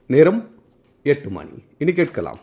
நேரம் எட்டு மணி இனி கேட்கலாம்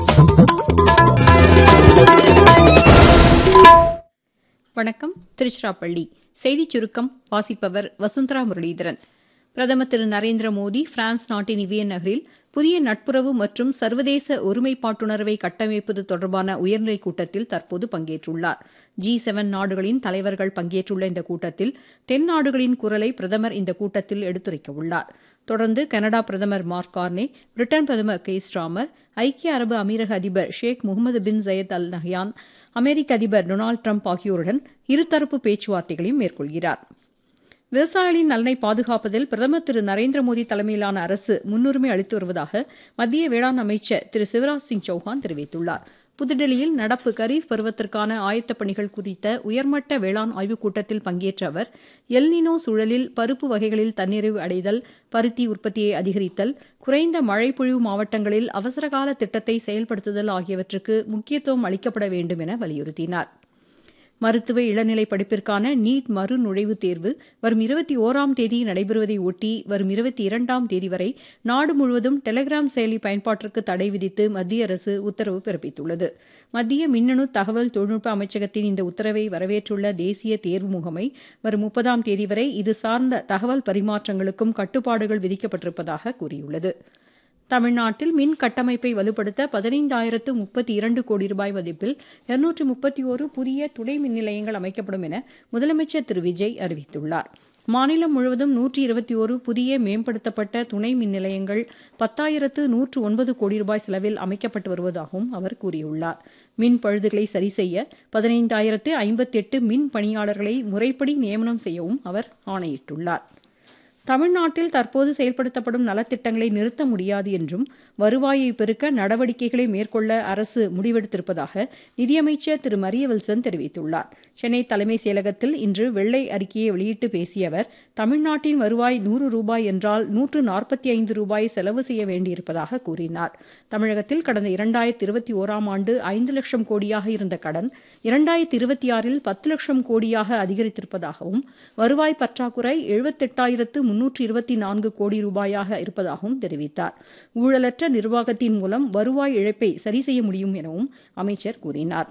வணக்கம் திருச்சிராப்பள்ளி செய்திச் சுருக்கம் வாசிப்பவர் வசுந்தரா முரளிதரன் பிரதமர் திரு நரேந்திர மோடி பிரான்ஸ் நாட்டின் இவியன் நகரில் புதிய நட்புறவு மற்றும் சர்வதேச ஒருமைப்பாட்டுணர்வை கட்டமைப்பது தொடர்பான உயர்நிலைக் கூட்டத்தில் தற்போது பங்கேற்றுள்ளார் ஜி செவன் நாடுகளின் தலைவர்கள் பங்கேற்றுள்ள இந்த கூட்டத்தில் தென் நாடுகளின் குரலை பிரதமர் இந்த கூட்டத்தில் எடுத்துரைக்கவுள்ளார் தொடர்ந்து கனடா பிரதமர் மார்க் கார்னே பிரிட்டன் பிரதமர் கே ஸ்டாமர் ஐக்கிய அரபு அமீரக அதிபர் Sheikh Mohamed bin Zayed Al Nahyan அமெரிக்க அதிபர் டொனால்டு ட்ரம்ப் ஆகியோருடன் இருதரப்பு பேச்சுவார்த்தைகளையும் மேற்கொள்கிறார் விவசாயிகளின் நலனை பாதுகாப்பதில் பிரதமர் திரு நரேந்திர மோடி தலைமையிலான அரசு முன்னுரிமை அளித்து வருவதாக மத்திய வேளாண் அமைச்சர் திரு சிவராஜ் சிங் சௌஹான் தெரிவித்துள்ளார் புதுடெல்லியில் நடப்பு கரீஃப் பருவத்திற்கான ஆயத்தப் பணிகள் குறித்த உயர்மட்ட வேளாண் ஆய்வுக் கூட்டத்தில் பங்கேற்ற அவர் எல்னினோ சூழலில் பருப்பு வகைகளில் தன்னிறைவு அடைதல் பருத்தி உற்பத்தியை அதிகரித்தல் குறைந்த மழைப்பொழிவு மாவட்டங்களில் அவசரகால திட்டத்தை செயல்படுத்துதல் ஆகியவற்றுக்கு முக்கியத்துவம் அளிக்கப்பட வேண்டும் என வலியுறுத்தினார் மருத்துவ இளநிலை படிப்பிற்கான நீட் மறு நுழைவுத் தேர்வு வரும் இருபத்தி ஓராம் தேதி நடைபெறுவதை ஒட்டி வரும் இருபத்தி இரண்டாம் தேதி வரை நாடு முழுவதும் டெலிகிராம் செயலி பயன்பாட்டிற்கு தடை விதித்து மத்திய அரசு உத்தரவு பிறப்பித்துள்ளது மத்திய மின்னணு தகவல் தொழில்நுட்ப அமைச்சகத்தின் இந்த உத்தரவை வரவேற்றுள்ள தேசிய தேர்வு முகமை வரும் முப்பதாம் தேதி வரை இது சார்ந்த தகவல் பரிமாற்றங்களுக்கும் கட்டுப்பாடுகள் விதிக்கப்பட்டிருப்பதாக கூறியுள்ளது தமிழ்நாட்டில் மின் கட்டமைப்பை வலுப்படுத்த பதினைந்தாயிரத்து முப்பத்தி இரண்டு கோடி ரூபாய் மதிப்பில் இருநூற்று முப்பத்தி ஒரு புதிய துணை மின் நிலையங்கள் அமைக்கப்படும் என முதலமைச்சர் திரு விஜய் அறிவித்துள்ளார் மாநிலம் முழுவதும் நூற்றி இருபத்தி ஒரு புதிய மேம்படுத்தப்பட்ட துணை மின் நிலையங்கள் பத்தாயிரத்து நூற்று ஒன்பது கோடி ரூபாய் செலவில் அமைக்கப்பட்டு வருவதாகவும் அவர் கூறியுள்ளார் மின் பழுதுகளை சரி செய்ய பதினைந்தாயிரத்து ஐம்பத்தெட்டு மின் பணியாளர்களை முறைப்படி நியமனம் செய்யவும் அவர் ஆணையிட்டுள்ளார் தமிழ்நாட்டில் தற்போது செயல்படுத்தப்படும் நலத்திட்டங்களை நிறுத்த முடியாது என்றும் வருவாயை பெருக்க நடவடிக்கைகளை மேற்கொள்ள அரசு முடிவெடுத்திருப்பதாக நிதியமைச்சர் திரு மரியவில்சன் தெரிவித்துள்ளார் சென்னை தலைமைச் செயலகத்தில் இன்று வெள்ளை அறிக்கையை வெளியிட்டு பேசிய அவர் தமிழ்நாட்டின் வருவாய் நூறு ரூபாய் என்றால் நூற்று நாற்பத்தி ஐந்து ரூபாய் செலவு செய்ய வேண்டியிருப்பதாக கூறினார் தமிழகத்தில் கடந்த இரண்டாயிரத்தி இருபத்தி ஓராம் ஆண்டு ஐந்து லட்சம் கோடியாக இருந்த கடன் இரண்டாயிரத்தி இருபத்தி ஆறில் பத்து லட்சம் கோடியாக அதிகரித்திருப்பதாகவும் வருவாய் பற்றாக்குறை எழுபத்தெட்டாயிரத்து முன்னூற்று இருபத்தி நான்கு கோடி ரூபாயாக இருப்பதாகவும் தெரிவித்தார் ஊழலற்ற நிர்வாகத்தின் மூலம் வருவாய் இழப்பை சரி செய்ய முடியும் எனவும் அமைச்சர் கூறினார்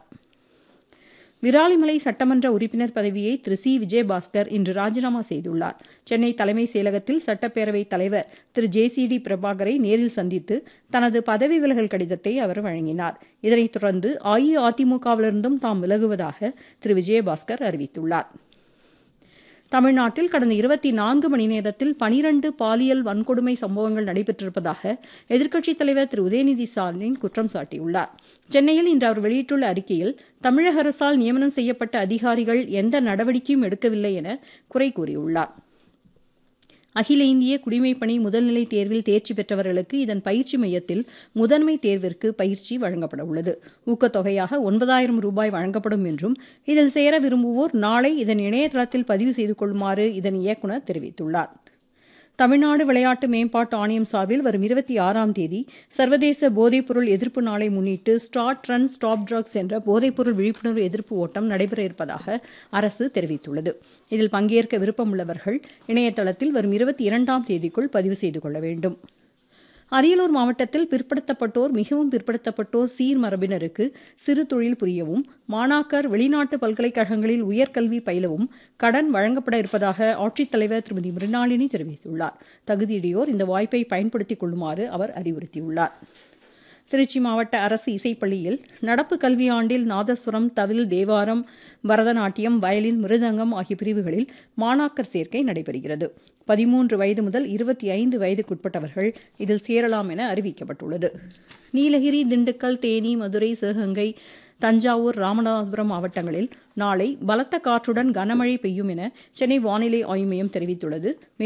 விராலிமலை சட்டமன்ற உறுப்பினர் பதவியை திரு சி விஜயபாஸ்கர் இன்று ராஜினாமா செய்துள்ளார் சென்னை தலைமைச் செயலகத்தில் சட்டப்பேரவைத் தலைவர் திரு ஜே சி டி பிரபாகரை நேரில் சந்தித்து தனது பதவி விலகல் கடிதத்தை அவர் வழங்கினார் இதனைத் தொடர்ந்து அஇஅதிமுகவிலிருந்தும் தாம் விலகுவதாக திரு விஜயபாஸ்கர் அறிவித்துள்ளார் தமிழ்நாட்டில் கடந்த இருபத்தி நான்கு மணி நேரத்தில் பனிரண்டு பாலியல் வன்கொடுமை சம்பவங்கள் நடைபெற்றிருப்பதாக எதிர்க்கட்சித் தலைவர் திரு உதயநிதி ஸ்டாலின் குற்றம் சாட்டியுள்ளார் சென்னையில் இன்று அவர் வெளியிட்டுள்ள அறிக்கையில் தமிழக அரசால் நியமனம் செய்யப்பட்ட அதிகாரிகள் எந்த நடவடிக்கையும் எடுக்கவில்லை என குறை கூறியுள்ளார் அகில இந்திய குடிமைப்பணி முதல்நிலை தேர்வில் தேர்ச்சி பெற்றவர்களுக்கு இதன் பயிற்சி மையத்தில் முதன்மை தேர்விற்கு பயிற்சி வழங்கப்பட உள்ளது ஊக்கத்தொகையாக ஒன்பதாயிரம் ரூபாய் வழங்கப்படும் என்றும் இதில் சேர விரும்புவோர் நாளை இதன் இணையதளத்தில் பதிவு செய்து கொள்ளுமாறு இதன் இயக்குநர் தெரிவித்துள்ளார் தமிழ்நாடு விளையாட்டு மேம்பாட்டு ஆணையம் சார்பில் வரும் இருபத்தி ஆறாம் தேதி சர்வதேச போதைப்பொருள் எதிர்ப்பு நாளை முன்னிட்டு ஸ்டார்ட் ரன் ஸ்டாப் ட்ரக்ஸ் என்ற போதைப்பொருள் விழிப்புணர்வு எதிர்ப்பு ஓட்டம் நடைபெற இருப்பதாக அரசு தெரிவித்துள்ளது இதில் பங்கேற்க விருப்பமுள்ளவர்கள் இணையதளத்தில் வரும் இருபத்தி இரண்டாம் தேதிக்குள் பதிவு செய்து கொள்ள வேண்டும் அரியலூர் மாவட்டத்தில் பிற்படுத்தப்பட்டோர் மிகவும் பிற்படுத்தப்பட்டோர் சீர் மரபினருக்கு சிறு தொழில் புரியவும் மாணாக்கர் வெளிநாட்டு பல்கலைக்கழகங்களில் உயர்கல்வி பயிலவும் கடன் வழங்கப்பட இருப்பதாக ஆட்சித்தலைவர் திருமதி மிருணாளினி தெரிவித்துள்ளார் தகுதியுடையோர் இந்த வாய்ப்பை பயன்படுத்திக் கொள்ளுமாறு அவர் அறிவுறுத்தியுள்ளார் திருச்சி மாவட்ட அரசு இசைப்பள்ளியில் நடப்பு கல்வியாண்டில் நாதஸ்வரம் தவில் தேவாரம் பரதநாட்டியம் வயலின் மிருதங்கம் ஆகிய பிரிவுகளில் மாணாக்கர் சேர்க்கை நடைபெறுகிறது பதிமூன்று வயது முதல் இருபத்தி ஐந்து வயதுக்குட்பட்டவர்கள் இதில் சேரலாம் என அறிவிக்கப்பட்டுள்ளது நீலகிரி திண்டுக்கல் தேனி மதுரை சிவகங்கை தஞ்சாவூர் ராமநாதபுரம் மாவட்டங்களில் நாளை பலத்த காற்றுடன் கனமழை பெய்யும் என சென்னை வானிலை ஆய்வு மையம் தெரிவித்துள்ளது